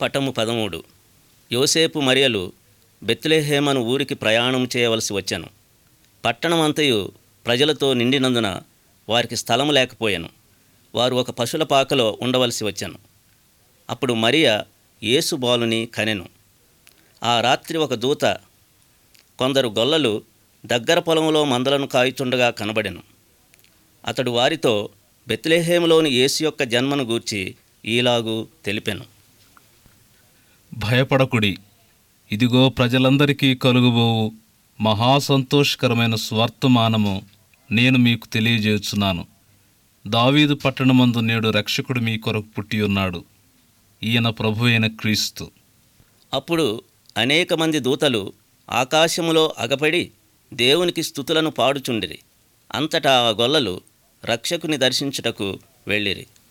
పటము పదమూడు యోసేపు మరియలు బెత్లెహేమను ఊరికి ప్రయాణం చేయవలసి వచ్చాను పట్టణమంతయు ప్రజలతో నిండినందున వారికి స్థలము లేకపోయాను వారు ఒక పశుల పాకలో ఉండవలసి వచ్చాను అప్పుడు మరియ యేసు బాలుని కనెను ఆ రాత్రి ఒక దూత కొందరు గొల్లలు దగ్గర పొలంలో మందలను కాయుచుండగా కనబడెను అతడు వారితో బెత్లెహేములోని యేసు యొక్క జన్మను గూర్చి ఈలాగు తెలిపెను భయపడకుడి ఇదిగో ప్రజలందరికీ కలుగుబోవు మహాసంతోషకరమైన స్వర్తమానము నేను మీకు తెలియజేస్తున్నాను దావీదు పట్టణమందు నేడు రక్షకుడు మీ కొరకు పుట్టి ఉన్నాడు ఈయన ప్రభు అయిన క్రీస్తు అప్పుడు అనేక మంది దూతలు ఆకాశములో అగపడి దేవునికి స్థుతులను పాడుచుండిరి అంతటా ఆ గొల్లలు రక్షకుని దర్శించుటకు వెళ్ళిరి